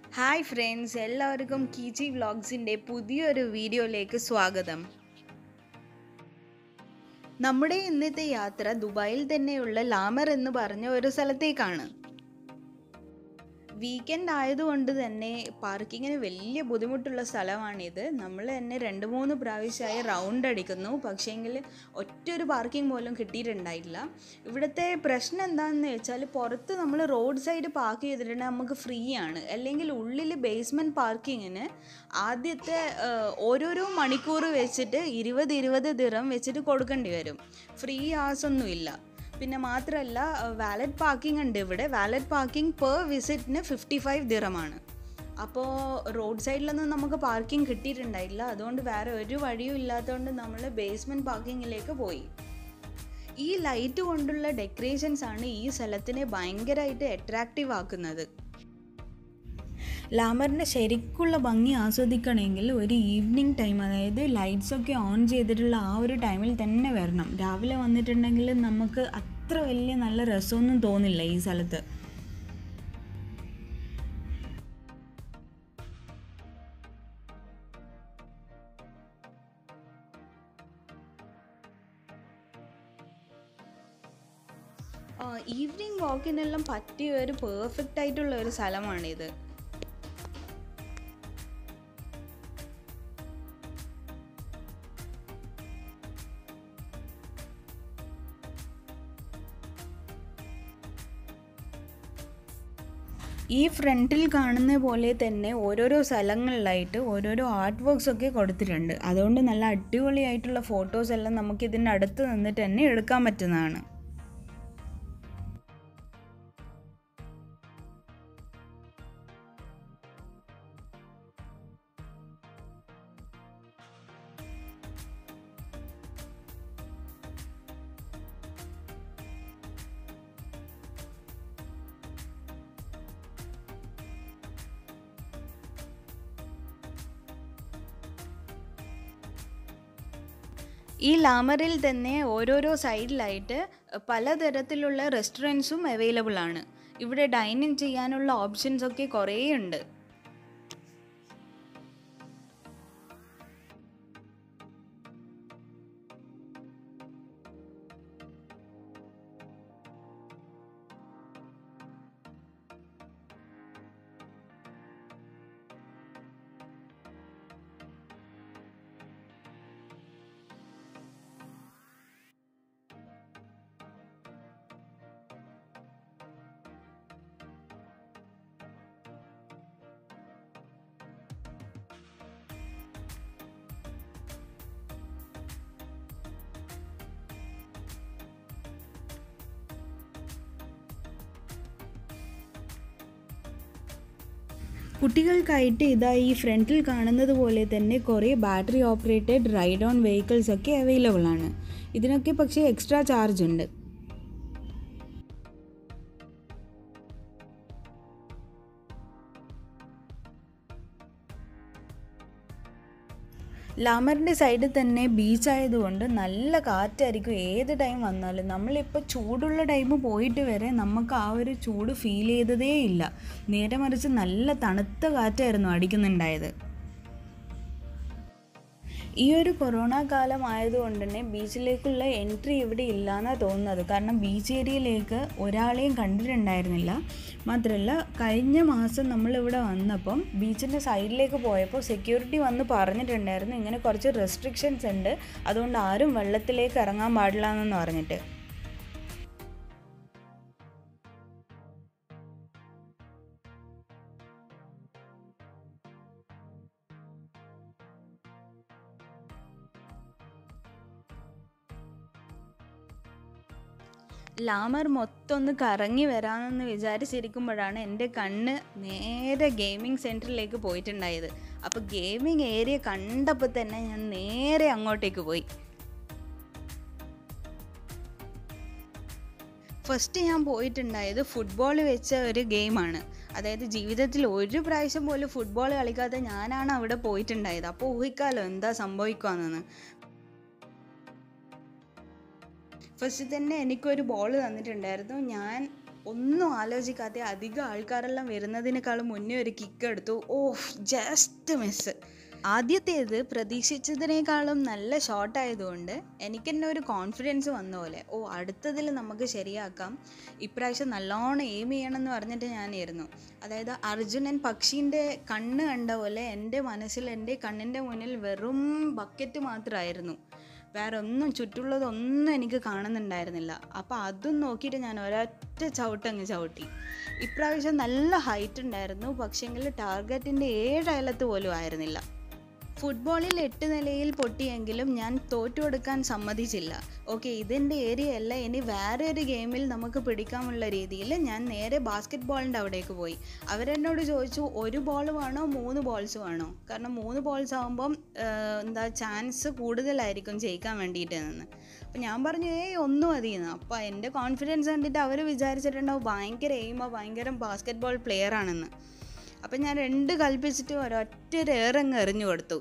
hi friends എല്ലാവർക്കും കീച്ചി വ്ളോഗ്സിൻ്റെ പുതിയൊരു വീഡിയോയിലേക്ക് സ്വാഗതം നമ്മുടെ ഇന്നത്തെ യാത്ര ദുബായിൽ തന്നെയുള്ള ലാമർ എന്ന് പറഞ്ഞ ഒരു സ്ഥലത്തേക്കാണ് വീക്കെൻഡ് ആയതുകൊണ്ട് തന്നെ പാർക്കിങ്ങിന് വലിയ ബുദ്ധിമുട്ടുള്ള സ്ഥലമാണിത് നമ്മൾ തന്നെ രണ്ട് മൂന്ന് പ്രാവശ്യമായി റൗണ്ട് അടിക്കുന്നു പക്ഷേങ്കിൽ ഒറ്റൊരു പാർക്കിംഗ് പോലും കിട്ടിയിട്ടുണ്ടായില്ല ഇവിടുത്തെ പ്രശ്നം എന്താണെന്ന് വെച്ചാൽ പുറത്ത് നമ്മൾ റോഡ് സൈഡ് പാർക്ക് ചെയ്തിട്ടുണ്ടെങ്കിൽ നമുക്ക് ഫ്രീ ആണ് അല്ലെങ്കിൽ ഉള്ളിൽ ബേസ്മെൻറ്റ് പാർക്കിങ്ങിന് ആദ്യത്തെ ആ, ഓരോരോ മണിക്കൂർ വെച്ചിട്ട് ഇരുപത് ഇരുപത് ദിറം വെച്ചിട്ട് കൊടുക്കേണ്ടി വരും ഫ്രീ ആസൊന്നുമില്ല പിന്നെ മാത്രമല്ല വാലറ്റ് പാർക്കിംഗ് ഉണ്ട് ഇവിടെ വാലറ്റ് പാർക്കിംഗ് പെർ വിസിറ്റിന് ഫിഫ്റ്റി ഫൈവ് ദിറമാണ് അപ്പോൾ റോഡ് സൈഡിലൊന്നും നമുക്ക് പാർക്കിംഗ് കിട്ടിയിട്ടുണ്ടായില്ല അതുകൊണ്ട് വേറെ ഒരു വഴിയും ഇല്ലാത്തതുകൊണ്ട് നമ്മൾ ബേസ്മെൻറ്റ് പാർക്കിങ്ങിലേക്ക് പോയി ഈ ലൈറ്റ് കൊണ്ടുള്ള ഡെക്കറേഷൻസ് ആണ് ഈ സ്ഥലത്തിനെ ഭയങ്കരമായിട്ട് അട്രാക്റ്റീവ് ആക്കുന്നത് ലാമറിൻ്റെ ശരിക്കുള്ള ഭംഗി ആസ്വദിക്കണമെങ്കിൽ ഒരു ഈവനിങ് ടൈം അതായത് ലൈറ്റ്സ് ഒക്കെ ഓൺ ചെയ്തിട്ടുള്ള ആ ഒരു ടൈമിൽ തന്നെ വരണം രാവിലെ വന്നിട്ടുണ്ടെങ്കിൽ നമുക്ക് അത്ര വലിയ നല്ല രസമൊന്നും തോന്നില്ല ഈ സ്ഥലത്ത് ഈവനിങ് വാക്കിനെല്ലാം പറ്റിയ ഒരു പെർഫെക്റ്റ് ആയിട്ടുള്ള ഒരു സ്ഥലമാണിത് ഈ ഫ്രണ്ടിൽ കാണുന്ന പോലെ തന്നെ ഓരോരോ സ്ഥലങ്ങളിലായിട്ട് ഓരോരോ ആർട്ട് വർക്ക്സ് ഒക്കെ കൊടുത്തിട്ടുണ്ട് അതുകൊണ്ട് നല്ല അടിപൊളിയായിട്ടുള്ള ഫോട്ടോസ് എല്ലാം നമുക്ക് ഇതിൻ്റെ അടുത്ത് നിന്നിട്ട് തന്നെ എടുക്കാൻ പറ്റുന്നതാണ് ഈ ലാമറിൽ തന്നെ ഓരോരോ സൈഡിലായിട്ട് പലതരത്തിലുള്ള റെസ്റ്റോറൻറ്റ്സും അവൈലബിൾ ആണ് ഇവിടെ ഡൈനിങ് ചെയ്യാനുള്ള ഓപ്ഷൻസ് ഒക്കെ കുറേ ഉണ്ട് കുട്ടികൾക്കായിട്ട് ഇതാ ഈ ഫ്രണ്ടിൽ കാണുന്നത് പോലെ തന്നെ കുറേ battery operated ride on vehicles ഒക്കെ അവൈലബിൾ ആണ് ഇതിനൊക്കെ പക്ഷേ എക്സ്ട്രാ ചാർജ് ഉണ്ട് ലാമറിൻ്റെ സൈഡിൽ തന്നെ ബീച്ച് ആയതുകൊണ്ട് നല്ല കാറ്റായിരിക്കും ഏത് ടൈം വന്നാലും നമ്മളിപ്പോൾ ചൂടുള്ള ടൈം പോയിട്ട് വരെ നമുക്ക് ആ ഒരു ചൂട് ഫീൽ ചെയ്തതേ ഇല്ല നേരെ മറിച്ച് നല്ല തണുത്ത കാറ്റായിരുന്നു അടിക്കുന്നുണ്ടായത് ഈ ഒരു കൊറോണ കാലം ആയതുകൊണ്ട് തന്നെ ബീച്ചിലേക്കുള്ള എൻട്രി ഇവിടെ ഇല്ലയെന്നാണ് തോന്നുന്നത് കാരണം ബീച്ച് ഏരിയയിലേക്ക് ഒരാളെയും കണ്ടിട്ടുണ്ടായിരുന്നില്ല മാത്രമല്ല കഴിഞ്ഞ മാസം നമ്മളിവിടെ വന്നപ്പം ബീച്ചിൻ്റെ സൈഡിലേക്ക് പോയപ്പോൾ സെക്യൂരിറ്റി വന്ന് പറഞ്ഞിട്ടുണ്ടായിരുന്നു ഇങ്ങനെ കുറച്ച് റെസ്ട്രിക്ഷൻസ് ഉണ്ട് അതുകൊണ്ട് ആരും വെള്ളത്തിലേക്ക് ഇറങ്ങാൻ പാടില്ല എന്ന് പറഞ്ഞിട്ട് ലാമർ മൊത്തം ഒന്ന് കറങ്ങി വരാമെന്ന് വിചാരിച്ചിരിക്കുമ്പോഴാണ് എൻ്റെ കണ്ണ് നേരെ ഗെയിമിംഗ് സെൻറ്ററിലേക്ക് പോയിട്ടുണ്ടായത് അപ്പോൾ ഗെയിമിംഗ് ഏരിയ കണ്ടപ്പോൾ തന്നെ ഞാൻ നേരെ അങ്ങോട്ടേക്ക് പോയി ഫസ്റ്റ് ഞാൻ പോയിട്ടുണ്ടായത് ഫുട്ബോൾ വെച്ച ഒരു ഗെയിമാണ് അതായത് ജീവിതത്തിൽ ഒരു പ്രാവശ്യം പോലും ഫുട്ബോൾ കളിക്കാതെ ഞാനാണ് അവിടെ പോയിട്ടുണ്ടായത് അപ്പോൾ ഊഹിക്കാലോ എന്താ സംഭവിക്കുകയെന്ന് ഫസ്റ്റ് തന്നെ എനിക്കൊരു ബോൾ തന്നിട്ടുണ്ടായിരുന്നു ഞാൻ ഒന്നും ആലോചിക്കാതെ അധികം ആൾക്കാരെല്ലാം വരുന്നതിനേക്കാളും മുന്നേ ഒരു കിക്ക് എടുത്തു ഓ ജസ്റ്റ് മിസ് ആദ്യത്തേത് പ്രതീക്ഷിച്ചതിനേക്കാളും നല്ല ഷോട്ട് ആയതുകൊണ്ട് എനിക്ക് തന്നെ ഒരു കോൺഫിഡൻസ് വന്ന പോലെ ഓ അടുത്തതിൽ നമുക്ക് ശരിയാക്കാം ഇപ്രാവശ്യം നല്ലോണം എയിം ചെയ്യണം എന്ന് പറഞ്ഞിട്ട് ഞാനായിരുന്നു അതായത് അർജുനൻ പക്ഷീൻ്റെ കണ്ണ് കണ്ട പോലെ എൻ്റെ മനസ്സിൽ എൻ്റെ കണ്ണിൻ്റെ മുന്നിൽ വെറും ബക്കറ്റ് മാത്രമായിരുന്നു വേറെ ഒന്നും ചുറ്റുള്ളതൊന്നും എനിക്ക് കാണുന്നുണ്ടായിരുന്നില്ല അപ്പോൾ അതും നോക്കിയിട്ട് ഞാൻ ഒരൊറ്റ ചവിട്ടങ്ങ് ചവിട്ടി ഇപ്രാവശ്യം നല്ല ഹൈറ്റ് ഉണ്ടായിരുന്നു പക്ഷേങ്കിൽ ടാർഗറ്റിൻ്റെ ഏഴ് അയലത്ത് പോലും ആയിരുന്നില്ല ഫുട്ബോളിൽ എട്ട് നിലയിൽ പൊട്ടിയെങ്കിലും ഞാൻ തോറ്റു കൊടുക്കാൻ സമ്മതിച്ചില്ല ഓക്കെ ഇതെൻ്റെ ഏരിയ അല്ല ഇനി വേറെ ഒരു ഗെയിമിൽ നമുക്ക് പിടിക്കാമുള്ള രീതിയിൽ ഞാൻ നേരെ ബാസ്ക്കറ്റ് ബോളിൻ്റെ അവിടേക്ക് പോയി അവരെന്നോട് ചോദിച്ചു ഒരു ബോൾ വേണോ മൂന്ന് ബോൾസ് വേണോ കാരണം മൂന്ന് ബോൾസ് ആകുമ്പം എന്താ ചാൻസ് കൂടുതലായിരിക്കും ജയിക്കാൻ വേണ്ടിയിട്ട് നിന്ന് അപ്പം ഞാൻ പറഞ്ഞു ഏയ് ഒന്നും മതിയെന്ന് അപ്പോൾ എൻ്റെ കോൺഫിഡൻസ് കണ്ടിട്ട് അവർ വിചാരിച്ചിട്ടുണ്ടാവും ഭയങ്കര എയിമോ ഭയങ്കര ബാസ്ക്കറ്റ് ബോൾ പ്ലെയർ ആണെന്ന് അപ്പം ഞാൻ രണ്ട് കൽപ്പിച്ചിട്ട് ഒരൊറ്റ രേറങ്ങ് എറിഞ്ഞു കൊടുത്തു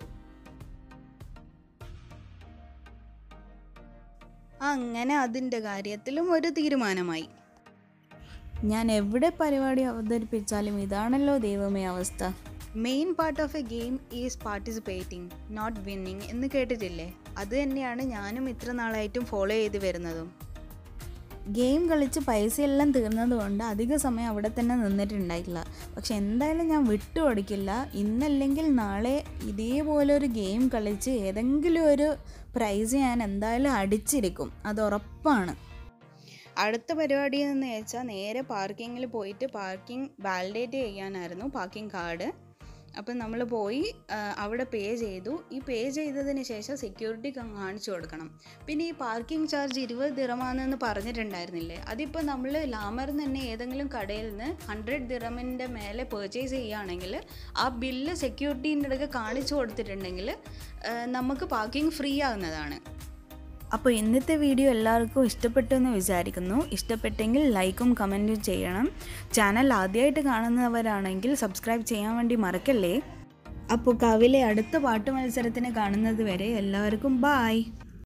അങ്ങനെ അതിൻ്റെ കാര്യത്തിലും ഒരു തീരുമാനമായി ഞാൻ എവിടെ പരിപാടി അവതരിപ്പിച്ചാലും ഇതാണല്ലോ ദൈവമേ അവസ്ഥ main part of a game is participating not winning എന്ന് കേട്ടിട്ടില്ലേ അത് തന്നെയാണ് ഞാനും ഇത്ര നാളായിട്ടും ഫോളോ ചെയ്ത് വരുന്നതും ഗെയിം കളിച്ച് പൈസയെല്ലാം തീർന്നതുകൊണ്ട് അധിക സമയം അവിടെ തന്നെ നിന്നിട്ടുണ്ടായിട്ടില്ല പക്ഷെ എന്തായാലും ഞാൻ വിട്ടു കൊടുക്കില്ല ഇന്നല്ലെങ്കിൽ നാളെ ഇതേപോലെ ഒരു ഗെയിം കളിച്ച് ഏതെങ്കിലും ഒരു പ്രൈസ് ഞാൻ എന്തായാലും അടിച്ചിരിക്കും അത് ഉറപ്പാണ് അടുത്ത പരിപാടി എന്ന് വെച്ചാൽ നേരെ പാർക്കിങ്ങിൽ പോയിട്ട് പാർക്കിംഗ് വാലിഡേറ്റ് ചെയ്യാനായിരുന്നു പാർക്കിംഗ് കാർഡ് അപ്പം നമ്മൾ പോയി അവിടെ പേ ചെയ്തു ഈ പേ ചെയ്തതിന് ശേഷം സെക്യൂരിറ്റി കാണിച്ചു കൊടുക്കണം പിന്നെ ഈ പാർക്കിംഗ് ചാർജ് ഇരുപത് ദിറമാണെന്ന് പറഞ്ഞിട്ടുണ്ടായിരുന്നില്ലേ അതിപ്പോൾ നമ്മൾ ലാമറിൽ തന്നെ ഏതെങ്കിലും കടയിൽ നിന്ന് ഹൺഡ്രഡ് ദിറമിൻ്റെ മേലെ പർച്ചേസ് ചെയ്യുകയാണെങ്കിൽ ആ ബില്ല് സെക്യൂരിറ്റീൻ്റെ അടുക്ക് കാണിച്ചു കൊടുത്തിട്ടുണ്ടെങ്കിൽ നമുക്ക് പാർക്കിംഗ് ഫ്രീ ആകുന്നതാണ് അപ്പോൾ ഇന്നത്തെ വീഡിയോ എല്ലാവർക്കും ഇഷ്ടപ്പെട്ടു എന്ന് വിചാരിക്കുന്നു ഇഷ്ടപ്പെട്ടെങ്കിൽ ലൈക്കും കമൻറ്റും ചെയ്യണം ചാനൽ ആദ്യമായിട്ട് കാണുന്നവരാണെങ്കിൽ സബ്സ്ക്രൈബ് ചെയ്യാൻ വേണ്ടി മറക്കല്ലേ അപ്പോൾ കവിലെ അടുത്ത പാട്ട് മത്സരത്തിന് കാണുന്നത് വരെ എല്ലാവർക്കും ബായ്